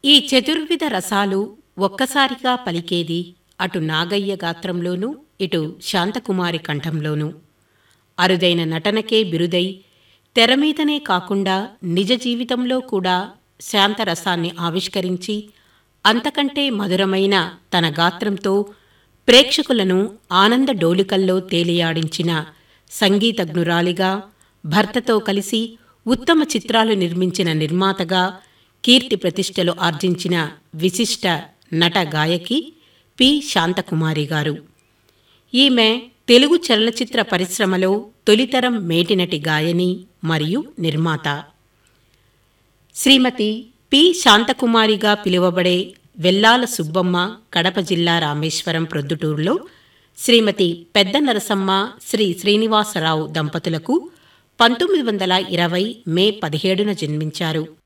ఈ చతుర్విధ రసాలు ఒక్కసారిగా పలికేది అటు నాగయ్య గాత్రంలోనూ ఇటు శాంతకుమారి కంఠంలోనూ అరుదైన నటనకే బిరుదై తెరమీదనే కాకుండా నిజ జీవితంలో కూడా శాంతరసాన్ని ఆవిష్కరించి అంతకంటే మధురమైన తన గాత్రంతో ప్రేక్షకులను ఆనంద డోలికల్లో తేలియాడించిన సంగీతజ్ఞురాలిగా భర్తతో కలిసి ఉత్తమ చిత్రాలు నిర్మించిన నిర్మాతగా కీర్తి ప్రతిష్టలు ఆర్జించిన విశిష్ట నట గాయకి పి శాంతకుమారి గారు ఈమె తెలుగు చలనచిత్ర పరిశ్రమలో తొలితరం మేటినటి గాయని మరియు నిర్మాత శ్రీమతి పి శాంతకుమారిగా పిలువబడే వెల్లాల సుబ్బమ్మ కడప జిల్లా రామేశ్వరం ప్రొద్దుటూరులో శ్రీమతి పెద్ద నరసమ్మ శ్రీ శ్రీనివాసరావు దంపతులకు పంతొమ్మిది వందల ఇరవై మే పదిహేడున జన్మించారు